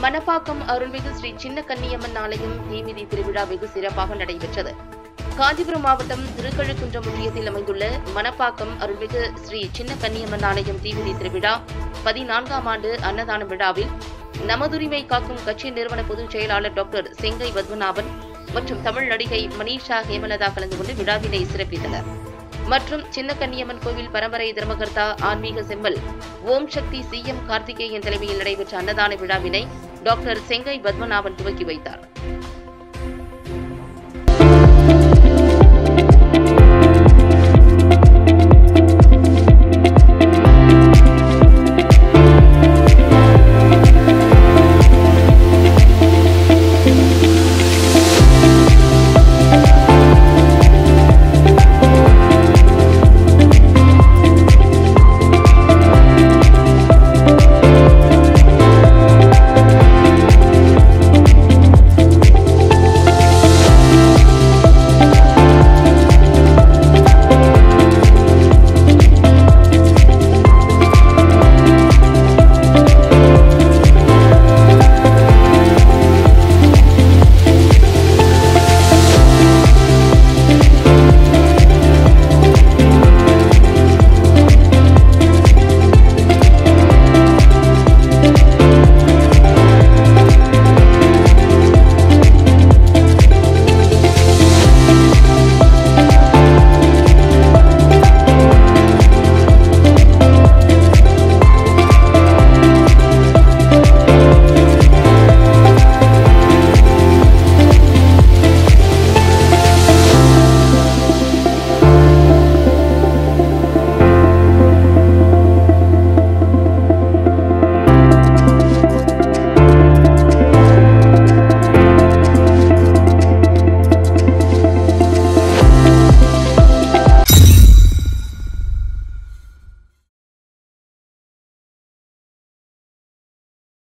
மணப்பாக்கம் அருள்மிகு ஸ்ரீ சின்ன கன்னியம்மன் ஆலயம் தீமிதி திருவிழா வெகு சிறப்பாக நடைபெற்றது காஞ்சிபுரம் மாவட்டம் திருக்கழுக்குன்றம் ஒன்றியத்தில் அமைந்துள்ள மணப்பாக்கம் அருள்மிகு ஸ்ரீ சின்ன கன்னியம்மன் ஆலயம் தீமிதி திருவிழா பதினான்காம் ஆண்டு அன்னதான விழாவில் நமதுரிமை காக்கும் கட்சி நிறுவன பொதுச் செயலாளர் டாக்டர் செங்கை பத்மநாபன் மற்றும் தமிழ் நடிகை மனிஷா ஹேமலதா கலந்து கொண்டு விழாவினை சிறப்பித்தனர் மற்றும் சின்ன கன்னியம்மன் கோவில் பரம்பரை தர்மகர்த்தா ஆன்மீக செம்மல் ஓம் சக்தி சி எம் கார்த்திகேயன் தலைமையில் நடைபெற்ற அன்னதான விழாவினை டாக்டர் செங்கை பத்மநாபன் துவக்கி வைத்தார்